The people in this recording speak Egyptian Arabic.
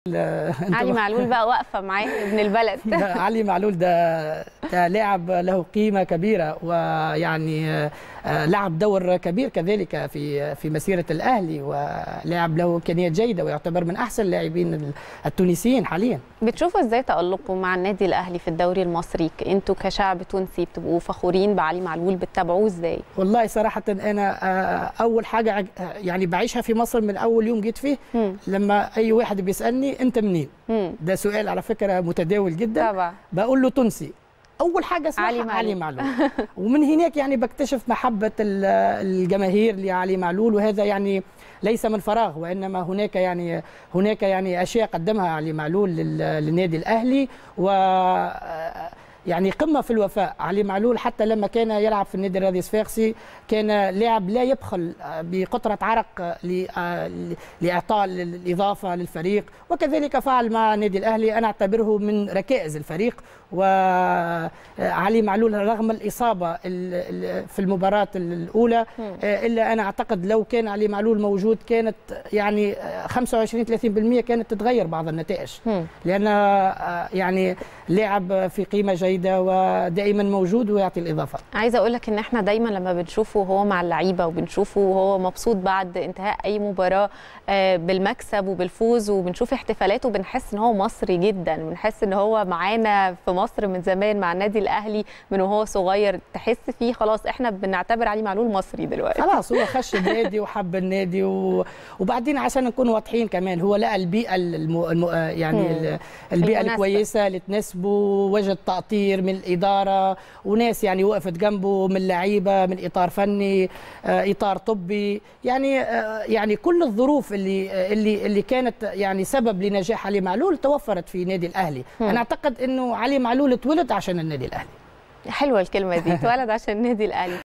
علي معلول بقى واقفه معاه ابن البلد ده علي معلول ده ده لاعب له قيمه كبيره ويعني آه، لعب دور كبير كذلك في في مسيره الاهلي ولعب له امكانيات جيده ويعتبر من احسن اللاعبين التونسيين حاليا بتشوفوا ازاي تألقه مع النادي الاهلي في الدوري المصري انتوا كشعب تونسي بتبقوا فخورين بعلي معلول بتتابعوه ازاي والله صراحه انا آه، اول حاجه عج- آه، يعني بعيشها في مصر من اول يوم جيت فيه مم. لما اي واحد بيسالني انت منين مم. ده سؤال على فكره متداول جدا طبعا بقول له تونسي اول حاجه اسمها علي علي معلول. معلول, علي معلول. ومن هناك يعني بكتشف محبه ال- الجماهير لعلي معلول وهذا يعني ليس من فراغ وانما هناك يعني هناك يعني اشياء قدمها علي معلول لل- للنادي الاهلي و يعني قمه في الوفاء علي معلول حتى لما كان يلعب في النادي الرياضي الصفاقسي كان لاعب لا يبخل بقطره عرق ل- لاعطاء الاضافه للفريق وكذلك فعل مع النادي الاهلي انا اعتبره من ركائز الفريق وعلي معلول رغم الاصابه ال- ال- في المباراه الاولى مم. الا انا اعتقد لو كان علي معلول موجود كانت يعني 25 30% كانت تتغير بعض النتائج مم. لان آه، يعني لاعب في قيمه جيده ودائما موجود ويعطي الاضافه عايزه اقول لك ان احنا دايما لما بنشوفه وهو مع اللعيبه وبنشوفه وهو مبسوط بعد انتهاء اي مباراه آه، بالمكسب وبالفوز وبنشوف احتفالاته بنحس ان هو مصري جدا بنحس ان هو معانا في مصر من زمان مع النادي الاهلي من وهو صغير تحس فيه خلاص احنا بنعتبر علي معلول مصري دلوقتي خلاص هو خش النادي وحب النادي و... وبعدين عشان نكون واضحين كمان هو لقى البيئه الم... الم... يعني مم. ال- البيئه المناسبة. الكويسه اللي تناسبه وجد تقطير من الاداره وناس يعني وقفت جنبه من لعيبه من اطار فني آه، اطار طبي يعني آه، يعني كل الظروف اللي آه، اللي اللي كانت يعني سبب لنجاح علي معلول توفرت في نادي الاهلي مم. انا اعتقد انه علي معلول اتولد عشان النادي الاهلي حلوه الكلمه دي اتولد عشان النادي الاهلي